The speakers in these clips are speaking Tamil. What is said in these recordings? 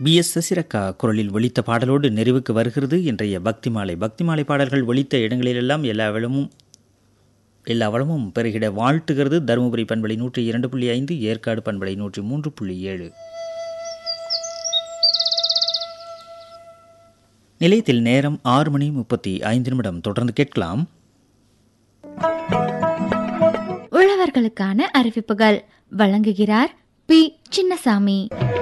பி எஸ் சசிரக்கா குரலில் ஒலித்த பாடலோடு நிறைவுக்கு வருகிறது இன்றைய பக்தி மாலை பக்தி மாலை பாடல்கள் ஒலித்த இடங்களிலெல்லாம் எல்லா வளமும் எல்லா வளமும் பெருகிட வாழ்த்துகிறது தருமபுரி பண்பலை நூற்றி இரண்டு புள்ளி ஐந்து ஏற்காடு பண்பலை நூற்றி மூன்று புள்ளி ஏழு நிலையத்தில் நேரம் ஆறு மணி முப்பத்தி ஐந்து நிமிடம் தொடர்ந்து கேட்கலாம் உழவர்களுக்கான அறிவிப்புகள் வழங்குகிறார் பி சின்னசாமி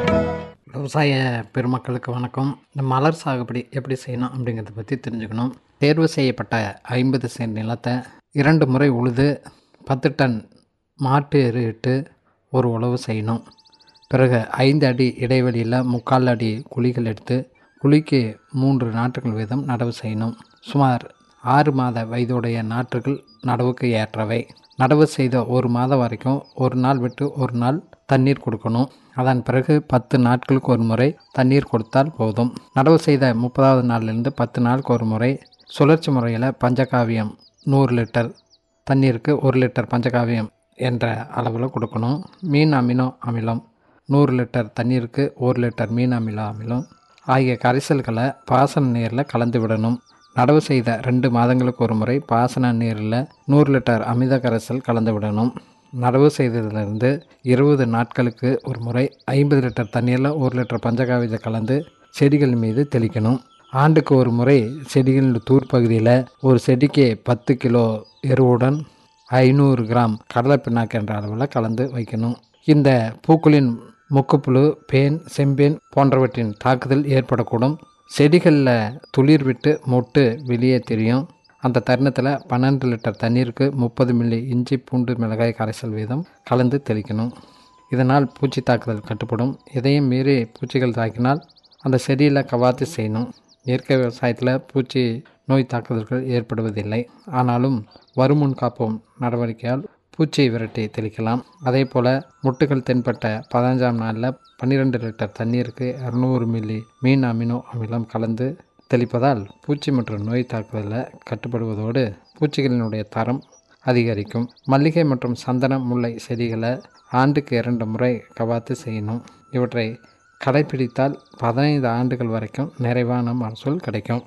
விவசாய பெருமக்களுக்கு வணக்கம் இந்த மலர் சாகுபடி எப்படி செய்யணும் அப்படிங்கிறத பற்றி தெரிஞ்சுக்கணும் தேர்வு செய்யப்பட்ட ஐம்பது சென்ட் நிலத்தை இரண்டு முறை உழுது பத்து டன் மாட்டு எரு இட்டு ஒரு உழவு செய்யணும் பிறகு ஐந்து அடி இடைவெளியில் முக்கால் அடி குழிகள் எடுத்து குழிக்கு மூன்று நாற்றுகள் வீதம் நடவு செய்யணும் சுமார் ஆறு மாத வயதுடைய நாற்றுகள் நடவுக்கு ஏற்றவை நடவு செய்த ஒரு மாதம் வரைக்கும் ஒரு நாள் விட்டு ஒரு நாள் தண்ணீர் கொடுக்கணும் அதன் பிறகு பத்து நாட்களுக்கு ஒரு முறை தண்ணீர் கொடுத்தால் போதும் நடவு செய்த முப்பதாவது நாள்லேருந்து பத்து நாளுக்கு ஒரு முறை சுழற்சி முறையில் பஞ்சகாவியம் நூறு லிட்டர் தண்ணீருக்கு ஒரு லிட்டர் பஞ்சகாவியம் என்ற அளவில் கொடுக்கணும் மீன் அமினோ அமிலம் நூறு லிட்டர் தண்ணீருக்கு ஒரு லிட்டர் மீன் அமில அமிலம் ஆகிய கரைசல்களை பாசன நீரில் கலந்து விடணும் நடவு செய்த ரெண்டு மாதங்களுக்கு ஒரு முறை பாசன நீரில் நூறு லிட்டர் அமித கரைசல் கலந்து விடணும் நடவு செய்ததிலிருந்து இருபது நாட்களுக்கு ஒரு முறை ஐம்பது லிட்டர் தண்ணீரில் ஒரு லிட்டர் பஞ்சகாவியத்தை கலந்து செடிகள் மீது தெளிக்கணும் ஆண்டுக்கு ஒரு முறை செடிகளின் தூர் பகுதியில் ஒரு செடிக்கு பத்து கிலோ எருவுடன் ஐநூறு கிராம் கடலை பிண்ணாக்கு என்ற அளவில் கலந்து வைக்கணும் இந்த பூக்களின் முக்குப்புழு பேன் செம்பேன் போன்றவற்றின் தாக்குதல் ஏற்படக்கூடும் செடிகளில் துளிர் விட்டு மொட்டு வெளியே தெரியும் அந்த தருணத்தில் பன்னெண்டு லிட்டர் தண்ணீருக்கு முப்பது மில்லி இஞ்சி பூண்டு மிளகாய் கரைசல் வீதம் கலந்து தெளிக்கணும் இதனால் பூச்சி தாக்குதல் கட்டுப்படும் இதையும் மீறி பூச்சிகள் தாக்கினால் அந்த செடியில் கவாத்து செய்யணும் இயற்கை விவசாயத்தில் பூச்சி நோய் தாக்குதல்கள் ஏற்படுவதில்லை ஆனாலும் வருமுன் காப்போம் நடவடிக்கையால் பூச்சியை விரட்டி தெளிக்கலாம் அதே போல் முட்டுகள் தென்பட்ட பதினஞ்சாம் நாளில் பன்னிரெண்டு லிட்டர் தண்ணீருக்கு இரநூறு மில்லி மீன் அமினோ அமிலம் கலந்து தெளிப்பதால் பூச்சி மற்றும் நோய் தாக்குதலில் கட்டுப்படுவதோடு பூச்சிகளினுடைய தரம் அதிகரிக்கும் மல்லிகை மற்றும் சந்தன முல்லை செடிகளை ஆண்டுக்கு இரண்டு முறை கவாத்து செய்யணும் இவற்றை கடைபிடித்தால் பதினைந்து ஆண்டுகள் வரைக்கும் நிறைவான மகசூல் கிடைக்கும்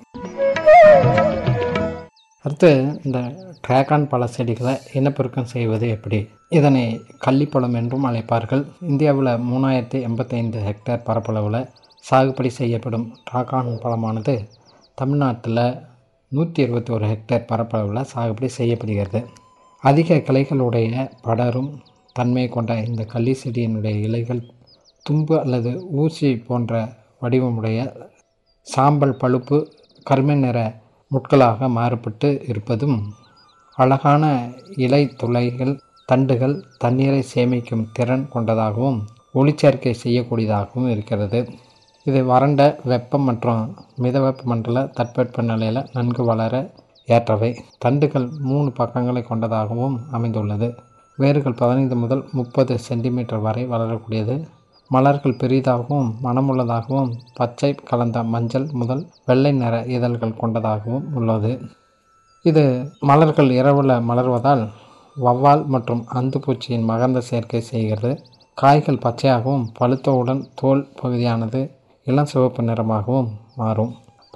அடுத்து இந்த டிராகான் பழ செடிகளை இனப்பெருக்கம் செய்வது எப்படி இதனை கள்ளிப்பழம் என்றும் அழைப்பார்கள் இந்தியாவில் மூணாயிரத்தி எண்பத்தைந்து ஹெக்டேர் பரப்பளவில் சாகுபடி செய்யப்படும் டிராகான் பழமானது தமிழ்நாட்டில் நூற்றி இருபத்தி ஒரு ஹெக்டேர் பரப்பளவில் சாகுபடி செய்யப்படுகிறது அதிக கிளைகளுடைய படரும் தன்மை கொண்ட இந்த கள்ளி செடியினுடைய இலைகள் தும்பு அல்லது ஊசி போன்ற வடிவமுடைய சாம்பல் பழுப்பு கருமை நிற முட்களாக மாறுபட்டு இருப்பதும் அழகான இலை துளைகள் தண்டுகள் தண்ணீரை சேமிக்கும் திறன் கொண்டதாகவும் ஒளிச்சேர்க்கை செய்யக்கூடியதாகவும் இருக்கிறது இது வறண்ட வெப்பம் மற்றும் மிதவெப்ப மண்டல தட்பவெப்ப நிலையில் நன்கு வளர ஏற்றவை தண்டுகள் மூணு பக்கங்களை கொண்டதாகவும் அமைந்துள்ளது வேர்கள் பதினைந்து முதல் முப்பது சென்டிமீட்டர் வரை வளரக்கூடியது மலர்கள் பெரிதாகவும் மனமுள்ளதாகவும் பச்சை கலந்த மஞ்சள் முதல் வெள்ளை நிற இதழ்கள் கொண்டதாகவும் உள்ளது இது மலர்கள் இரவில் மலர்வதால் வவ்வால் மற்றும் அந்துப்பூச்சியின் மகந்த சேர்க்கை செய்கிறது காய்கள் பச்சையாகவும் பழுத்தவுடன் தோல் பகுதியானது இளம் சிவப்பு நிறமாகவும் மாறும்